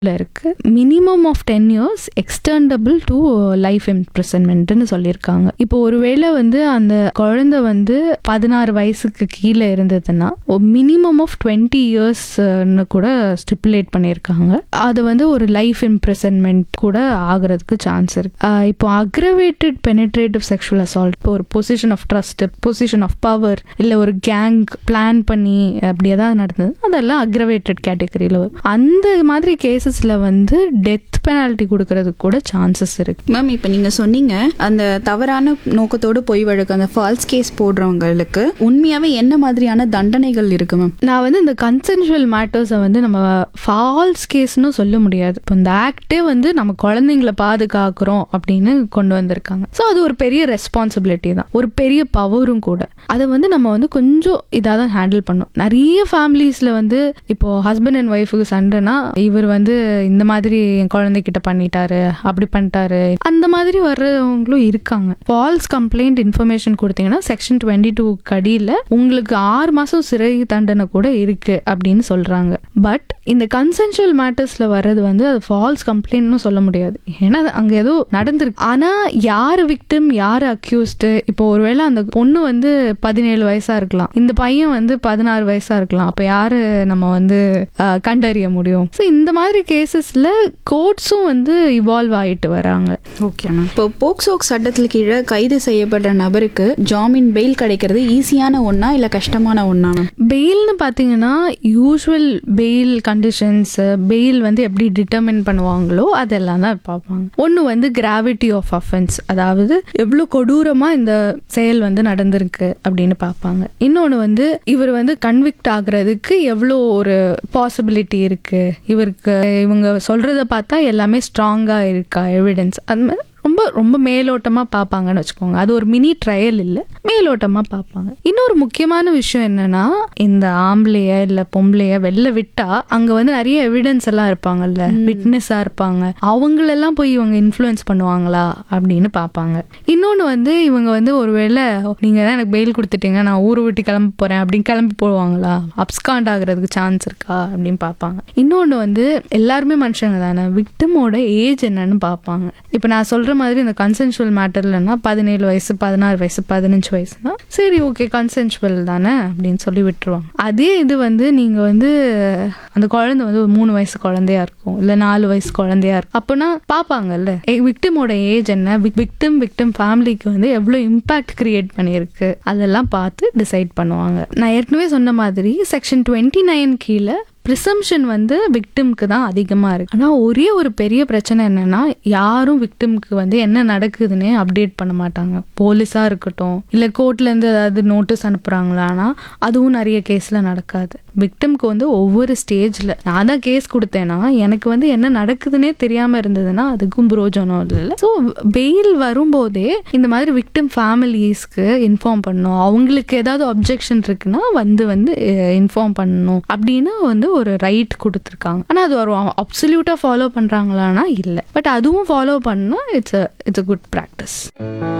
இருக்கு minimum of ten years extendable to life இம்ப்ரெசன்மெண்ட்னு சொல்லியிருக்காங்க இப்போ ஒருவேளை வந்து அந்த குழந்தை வந்து பதினாறு வயசுக்கு கீழே இருந்ததுன்னா மினிமம் ஆஃப் டுவெண்ட்டி இயர்ஸ்னு கூட ஸ்டிப்புலேட் பண்ணியிருக்காங்க அது வந்து ஒரு லைஃப் இம்ப்ரெசன்மெண்ட் கூட ஆகிறதுக்கு சான்ஸ் இருக்கு ஆஹ் இப்போ அக்ரவேட்டட் பெனிட்ரேட்டிவ் செக்ஷுவல் அசால்ட் இப்போ ஒரு position of trust position of power இல்லை ஒரு கேங் பிளான் பண்ணி அப்படி ஏதாவது நடந்தது அதெல்லாம் அக்ரவேட்டட் கேட்டகரியில் வரும் அந்த மாதிரி கேசஸில் வந்து டெத் பெனால்ட்டி கொடுக்கறதுக்கு கூட சான்சஸ் இருக்கு மேம் இப்போ நீங்கள் சொன்னீங்க அந்த தவறான நோக்கத்தோடு பொய் வழக்கு அந்த ஃபால்ஸ் கேஸ் போடுறவங்களுக்கு உண்மையாகவே என்ன மாதிரியான தண்டனைகள் இருக்கு மேம் நான் வந்து இந்த கன்சென்ஷுவல் மேட்டர்ஸை வந்து நம்ம ஃபால்ஸ் கேஸ்னு சொல்ல முடியாது இப்போ இந்த ஆக்டே வந்து நம்ம குழந்தைங்களை பாதுகாக்கிறோம் அப்படின்னு கொண்டு வந்திருக்காங்க ஸோ அது ஒரு பெரிய ரெஸ்பான்சிபிலிட்டி தான் ஒரு பெரிய பவரும் கூட அதை வந்து நம்ம வந்து கொஞ்சம் இதாக தான் ஹேண்டில் பண்ணணும் நிறைய ஃபேமிலிஸில் வந்து இப்போ ஹஸ்பண்ட் அண்ட் ஒய்ஃபுக்கு சண்டைனா இவர் வந்து இந்த மாதிரி என் குழந்தைகிட்ட பண்ணிட்டாரு அப்படி பண்ணிட்டாரு அந்த மாதிரி வர்றவங்களும் இருக்காங்க ஃபால்ஸ் கம்ப்ளைண்ட் இன்ஃபர்மேஷன் கொடுத்தீங்கன்னா செக்ஷன் டுவெண்ட்டி டூ கடியில் உங்களுக்கு ஆறு மாதம் சிறை தண்டனை கூட இருக்கு அப்படின்னு சொல்றாங்க பட் இந்த கன்சென்ஷுவல் மேட்டர்ஸ்ல வர்றது வந்து அது ஃபால்ஸ் கம்ப்ளைண்ட்னு சொல்ல முடியாது ஏன்னா அது அங்க ஏதோ நடந்திருக்கு ஆனா யாரு விக்டிம் யாரு அக்யூஸ்டு இப்போ ஒருவேளை அந்த பொண்ணு வந்து பதினேழு வயசா இருக்கலாம் இந்த பையன் வந்து பதினாறு வயசா இருக்கலாம் அப்ப யாரு நம்ம வந்து அஹ், கண்டறிய முடியும் ஸோ இந்த மாதிரி கேசஸ்ல கோர்ட்ஸும் வந்து இவால்வ் ஆயிட்டு வராங்க ஓகே மேம் இப்போ போக்சோ சட்டத்தில் கீழே கைது செய்யப்படுற நபருக்கு ஜாமீன் பெயில் கிடைக்கிறது ஈஸியான ஒன்றா இல்லை கஷ்டமான ஒன்றா மேம் பெயில்னு பார்த்தீங்கன்னா யூஸ்வல் பெயில் கண்டிஷன்ஸ் பெயில் வந்து எப்படி டிட்டர்மின் பண்ணுவாங்களோ அதெல்லாம் தான் பார்ப்பாங்க ஒன்று வந்து கிராவிட்டி ஆஃப் அஃபென்ஸ் அதாவது எவ்வளோ கொடூரமாக இந்த செயல் வந்து நடந்திருக்கு அப்படின்னு பார்ப்பாங்க இன்னொன்று வந்து இவர் வந்து கன்விக்ட் ஆகுறதுக்கு எவ்வளோ ஒரு பாசிபிலிட்டி இருக்கு இவருக்கு இவங்க சொல்றத பார்த்தா எல்லாமே ஸ்ட்ராங்காக இருக்கா எவிடன்ஸ் அது மாதிரி ரொம்ப ரொம்ப மேலோட்டமாக பார்ப்பாங்கன்னு வச்சுக்கோங்க அது ஒரு மினி ட்ரையல் இல்லை மேலோட்டமாக பார்ப்பாங்க இன்னொரு முக்கியமான விஷயம் என்னன்னா இந்த ஆம்பளைய இல்லை பொம்பளைய வெளில விட்டா அங்கே வந்து நிறைய எவிடன்ஸ் எல்லாம் இருப்பாங்கல்ல விட்னஸாக இருப்பாங்க அவங்களெல்லாம் போய் இவங்க இன்ஃப்ளூயன்ஸ் பண்ணுவாங்களா அப்படின்னு பார்ப்பாங்க இன்னொன்று வந்து இவங்க வந்து ஒருவேளை நீங்கள் தான் எனக்கு பெயில் கொடுத்துட்டீங்க நான் ஊரை விட்டு கிளம்ப போகிறேன் அப்படின்னு கிளம்பி போடுவாங்களா அப்ஸ்காண்ட் ஆகுறதுக்கு சான்ஸ் இருக்கா அப்படின்னு பார்ப்பாங்க இன்னொன்று வந்து எல்லாருமே மனுஷங்க தானே விக்டிமோட ஏஜ் என்னன்னு பார்ப்பாங்க இப்போ நான் சொல்கிற மாதிரி இந்த கன்சென்சுவல் மேட்டர்லன்னா பதினேழு வயசு பதினாறு வயசு பதினஞ்சு வயசுனா சரி ஓகே கன்சென்சுவல் தானே அப்படின்னு சொல்லி விட்டுருவாங்க அதே இது வந்து நீங்கள் வந்து அந்த குழந்தை வந்து ஒரு மூணு வயசு குழந்தையா இருக்கும் இல்லை நாலு வயசு குழந்தையா இருக்கும் அப்போனா பார்ப்பாங்கல்ல விக்டிமோட ஏஜ் என்ன விக்டிம் விக்டிம் ஃபேமிலிக்கு வந்து எவ்வளோ இம்பாக்ட் கிரியேட் பண்ணியிருக்கு அதெல்லாம் பார்த்து டிசைட் பண்ணுவாங்க நான் ஏற்கனவே சொன்ன மாதிரி செக்ஷன் டுவெண்ட்டி நைன் கீழே ப்ரிசம்ஷன் வந்து விக்டிம்க்கு தான் அதிகமாக இருக்கு ஆனால் ஒரே ஒரு பெரிய பிரச்சனை என்னன்னா யாரும் விக்டிம்க்கு வந்து என்ன நடக்குதுன்னே அப்டேட் பண்ண மாட்டாங்க போலீஸாக இருக்கட்டும் இல்லை கோர்ட்லேருந்து ஏதாவது நோட்டீஸ் அனுப்புகிறாங்களான்னா அதுவும் நிறைய கேஸில் நடக்காது விக்டிம்க்கு வந்து ஒவ்வொரு ஸ்டேஜில் நான் தான் கேஸ் கொடுத்தேன்னா எனக்கு வந்து என்ன நடக்குதுன்னே தெரியாமல் இருந்ததுன்னா அதுக்கும் புரோஜனம் இல்லை ஸோ பெயில் வரும்போதே இந்த மாதிரி விக்டிம் ஃபேமிலிஸ்க்கு இன்ஃபார்ம் பண்ணணும் அவங்களுக்கு ஏதாவது அப்ஜெக்ஷன் இருக்குன்னா வந்து வந்து இன்ஃபார்ம் பண்ணணும் அப்படின்னு வந்து ஒரு ரைட் கொடுத்துருக்காங்க ஆனால் அது ஒரு அப்சல்யூட்டாக ஃபாலோ பண்ணுறாங்களான்னா இல்லை பட் அதுவும் ஃபாலோ பண்ணால் it's it's a good practice